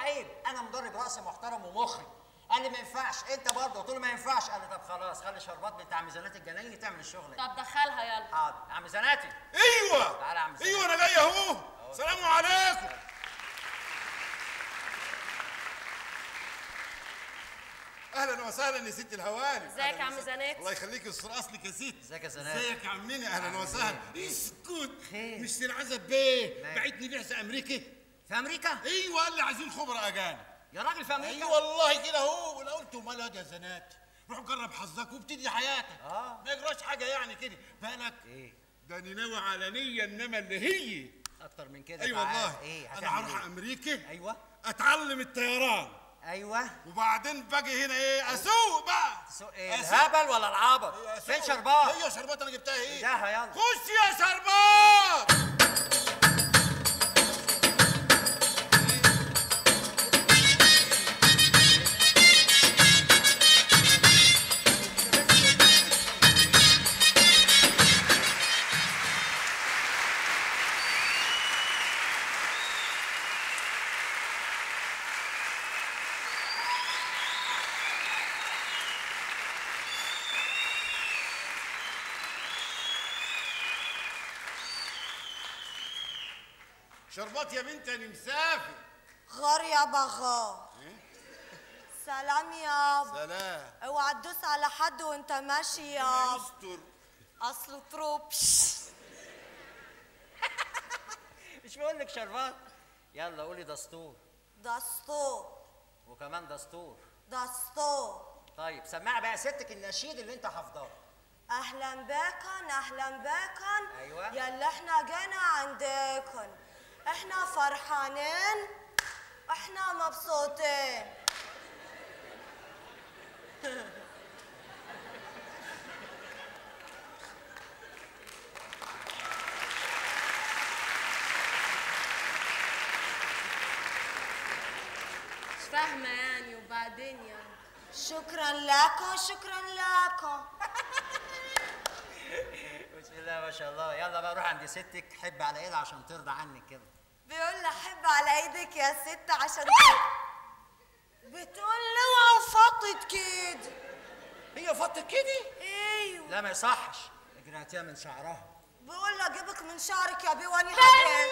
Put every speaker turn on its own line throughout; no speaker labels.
عيب انا مدرب رقص محترم ومخرج قال لي ما ينفعش انت برضه قلت له ما ينفعش قال لي طب خلاص خلي شربات بتاع ميزانات الجنايني تعمل الشغل ده
طب دخلها يلا
حاضر يا عم زناتي
ايوه
تعالى يا عم زناتي
ايوه انا جاي اهو سلام عليكم اهلا وسهلا يا ست الهواني
ازيك يا عم زناتي؟
الله يخليك يصر اصلك يا ست
ازيك يا زناتي؟
ازيك يا عمنا اهلا وسهلا اسكت
خير.
مش العزب بيه
مال؟
بعتني بعثه امريكا
في امريكا
ايوه قال لي عايزين خبراء اجانب
يا راجل في امريكا
ايوه والله كده اهو انا قلت مال يا زنات روح جرب حظك وابتدي حياتك
آه.
ما يجراش حاجه يعني كده بالك
ايه
ده انا ناوي على نيه انما اللي هي
اكتر من كده
اي
تعال.
والله
ايه
انا
هتعمل
هروح
ايه؟
امريكا
ايوه
اتعلم الطيران
ايوه
وبعدين باجي هنا ايه اسوق بقى
سوق ايه
أسوق.
الهبل ولا العبط
أسوق.
فين شربات
هي شربات انا جبتها ايه
جاها يلا
خش يا شربات شربات يا بنت انا مسافر
غار يابا غار سلام يابا
سلام
اوعى تدوس على حد وانت ماشي يابا
يستر
اصله تروبش
مش بقول لك شربات يلا قولي دستور
دستور
وكمان دستور
دستور
طيب سمعي بقى ستك النشيد اللي انت حافظاه
اهلا بكن اهلا بكن
أيوة.
يلا احنا جينا عندكن احنا فرحانين احنا مبسوطين
مش فاهمه يعني وبعدين يعني
شكرا لكم شكرا لكم
بسم الله ما شاء الله يلا بقى روح عند ستك حب على ايدها عشان ترضى عنك كده
بيقول لي حب على ايدك يا ست عشان ت- بتقول لي اوعى فطت كده
هي فطت كده
ايوه
لا ما يصحش اجريتيها من شعرها
بقول لي اجيبك من شعرك يا بيه واني هجيب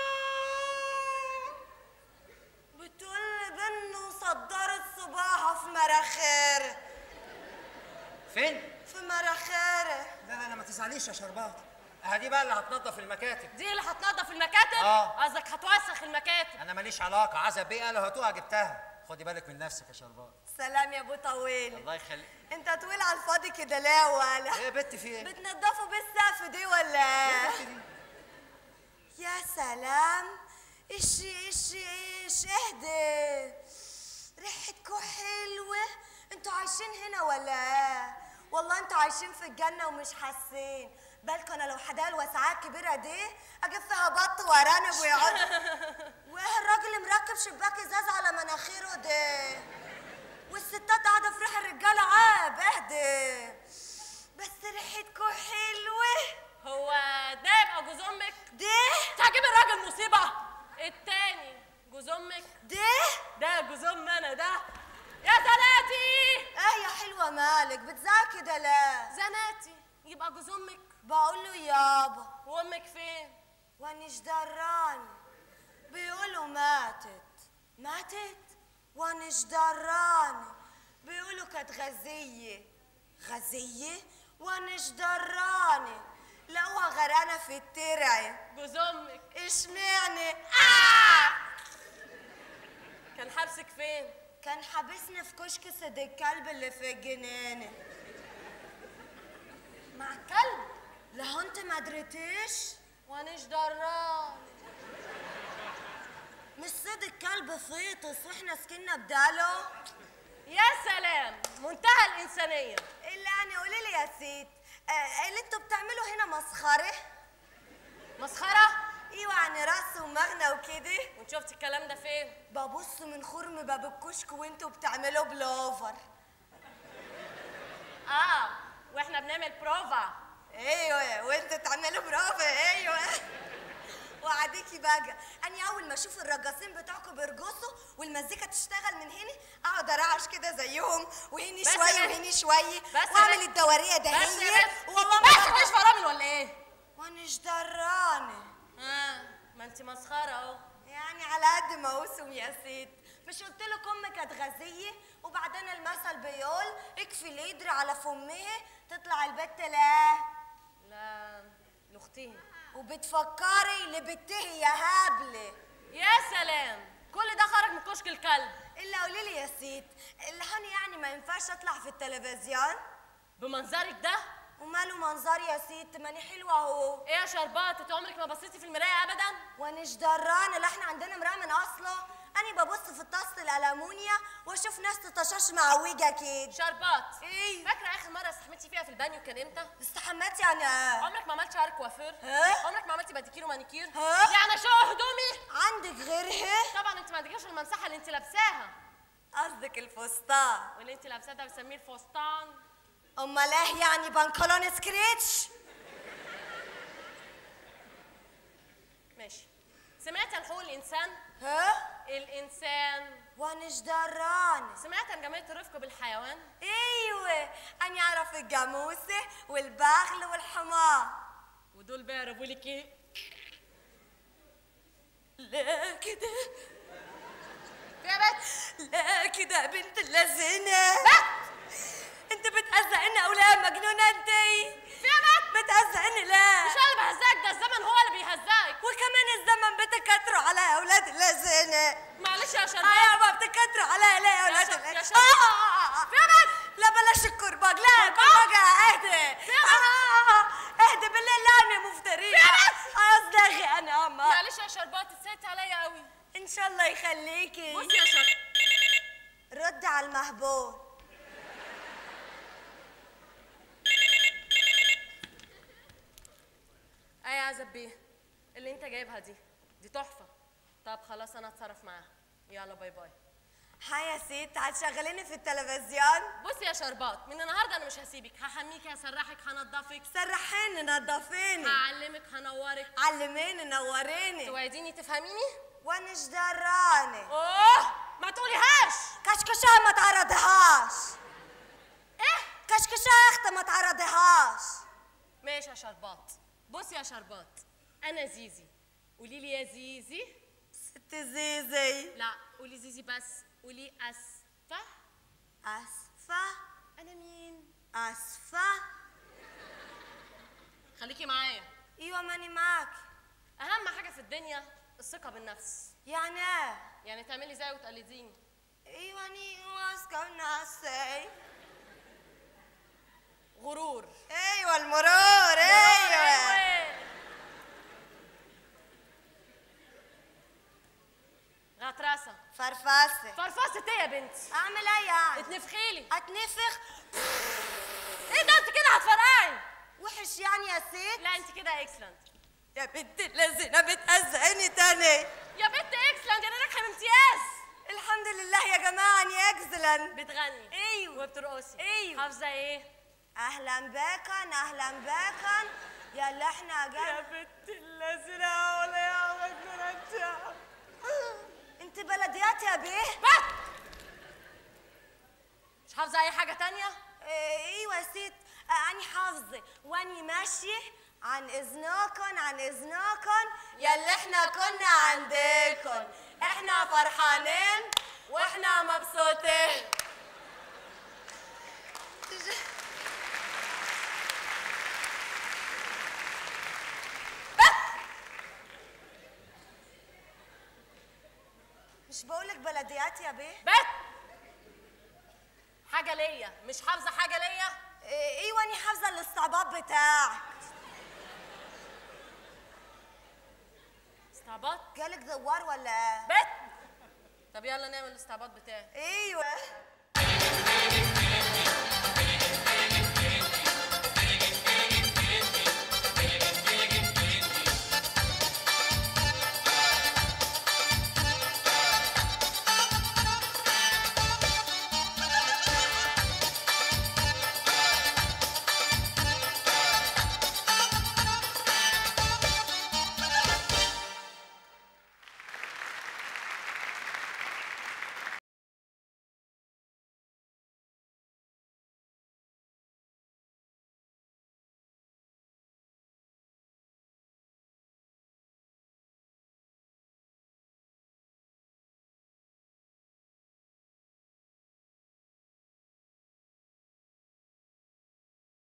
بتقول لي بنو صدرت صباعها في مراخيري
فين
في مراخيري
لا لا لا ما تزعليش يا شربات اه دي بقى اللي هتنظف المكاتب
دي اللي هتنظف المكاتب
آه.
قصدك هتوسخ المكاتب
انا ماليش علاقه عزب بيه قال هاتوها جبتها خدي بالك من نفسك يا شربات
سلام يا ابو طويل
الله يخليك
انت طويل على الفاضي كده لا ولا
ايه يا بت في ايه
بتنضفوا بالسقف دي ولا
إيه
ايه
البت دي؟
يا سلام ايش ايش ايش اهدى ريحتكوا حلوة انتوا عايشين هنا ولا ايه والله انتوا عايشين في الجنة ومش حاسين بالكم انا لو حدايا الوسعات الكبيرة دي اجيب فيها بط وارانب ويقعد وايه الراجل مركب شباك ازاز على مناخيره ده والستات قاعدة في ريح الرجالة عاب اهدى بس ريحتكوا حلوة
هو ده يبقى جوز امك
ده
تعجب الراجل مصيبه التاني جوز امك
ده
ده جوز ام انا ده يا زناتي
ايه يا حلوة مالك بتزعق كده لا
زناتي يبقى جوز امك
بقول له يابا
وامك فين
وانيش دراني بيقولوا ماتت ماتت وانيش دراني بيقولوا كانت غزية غزية وانيش دراني لقوها غرقانة في الترعة
جوز امك
اشمعنى آه!
كان حبسك فين
كان حابسني في كشك سيد الكلب اللي في الجنينة
مع الكلب
لهو انت ما دريتيش
وانيش دران
مش صيد الكلب فيطس واحنا سكننا بداله
يا سلام منتهى الانسانيه
الا يعني قولي لي يا سيد آه اللي انتوا بتعملوا هنا مسخره
مسخره
ايوه يعني رقص ومغنى وكده
وانت شفت الكلام ده فين
ببص من خرم باب الكشك وانتوا بتعملوا بلوفر
اه واحنا بنعمل بروفا
ايوه وانتوا تعملوا برافو ايوه وعديكي بقى اني اول ما اشوف الرقاصين بتوعكم بيرقصوا والمزيكا تشتغل من هنا اقعد ارعش كده زيهم وهني
بس
شويه
يا بنت.
وهني شويه
بس يا
واعمل
بنت.
الدوريه
بس يا
دهيه
بنت
والله
بس
ما
مش فرامل ولا ايه؟
وانا درانه
اه ما انت مسخره اهو
يعني على قد ما اوسم يا ست مش قلت لك امك كانت غازيه وبعدين المثل بيقول اكفي القدر على فمها تطلع البت لا
لا لاختي
وبتفكري لبته يا هبله
يا سلام كل ده خرج من كشك الكلب
الا قولي لي يا ست اللي هاني يعني ما ينفعش اطلع في التلفزيون
بمنظرك ده
وماله منظري يا ست ماني حلوه اهو
ايه يا شربات انت عمرك ما بصيتي في المرايه ابدا
وانش درانه لا احنا عندنا مرايه من اصله انا ببص في الطاسه الالمونيا واشوف ناس تطشاش معوجه كده
شربات
ايه
فاكره اخر مره استحميتي فيها في البانيو كان امتى
استحمات يعني آه.
عمرك ما عملتي شعر كوافير
ها؟
عمرك ما عملتي باديكير ومانيكير
ها؟
يعني شو هدومي
عندك غيرها
طبعا انت ما عندكيش المساحه اللي انت لابساها
قصدك الفستان
واللي انت لابساه ده بنسميه الفستان
امال ايه يعني بنطلون سكريتش
ماشي سمعت عن حقوق الانسان
ها
الانسان
وانش درانه
سمعت عن جمعيه الرفق بالحيوان
ايوه انا اعرف الجاموسه والبغل والحمار
ودول بيعرفوا لك ايه
لا كده
يا بنت
لا كده يا بنت اللذينة انت بتهزقني او لا مجنونة انت
يا بنت
بتهزقني لا
مش انا اللي بهزقك ده الزمن هو اللي بيهزقك
وكمان الزمن بتكتروا على اولاد اللذينة
معلش يا
اه
شربات
يا بابا بتكتروا على لا يا اولاد
شا-
اللذينة.
يا شا-
آه، آه، آه، آه.
يا بنت
لا بلاش الكرباج لا الكرباج اهدي
يا
آه، آه، آه. اهدي بالله لا انا مفترية
يا بنت.
اصدقي انا اما
معلش يا شربات اتسيت عليا قوي
ان شاء الله يخليكي
بصي يا شربات
رد على المهبول
ايه يا عزب بيه اللي انت جايبها دي دي تحفه طب خلاص انا هتصرف معاها يلا باي باي
هاي يا ست هتشغليني في التلفزيون
بصي يا شربات من النهارده انا مش هسيبك هحميكي هسرحك هنضفك
سرحيني نضفيني
هعلمك هنورك
علميني نوريني
توعديني تفهميني
وانا دراني
اوه ما تقوليهاش
كشكشة ما تعرضيهاش
ايه
كشكشة يا اختي ما تعرضيهاش
ماشي يا شربات بصي يا شربات انا زيزي قولي لي يا زيزي
ست زيزي
لا قولي زيزي بس قولي اسفه
اسفة
انا مين
اسفة
خليكي معايا
ايوه ماني معاك
اهم حاجه في الدنيا الثقه بالنفس
يعني ايه
يعني تعملي زي وتقلديني
ايوه اني واثقة نفسي
غرور
ايوه المرور ايوه
أيوة. غطرسه
فرفاسة
فرفصت ايه يا بنت
اعمل ايه يعني
اتنفخيلي
اتنفخ
ايه ده انت كده هتفرقعي
وحش يعني يا ست
لا انت كده اكسلنت
يا بنت اللذينة بتهزقني تاني
يا بنت اكسلنت انا ناجحه بامتياز
الحمد لله يا جماعة اني اكسلن
بتغني
ايوه
وبترقصي
ايوه.
حافظه ايه
اهلا بكن اهلا بكن يا اللي احنا جاي
بنت اللذينه ولا يا مجنونه انت
انت بلديات يا بيه
بس مش حافظه اي حاجه تانية
إيه، ايوه يا ست آه، اني حافظه واني ماشيه عن اذنكم عن اذنكم يا اللي احنا كنا عندكم احنا فرحانين واحنا مبسوطين مش بقولك بلديات يا بيه
بس حاجه ليا مش حافظه حاجه ليا
إيه، ايوه اني حافظه الاستعباط بتاعك
استعباط
جالك دوار ولا ايه
بس طب يلا نعمل الاستعباط بتاعي
ايوه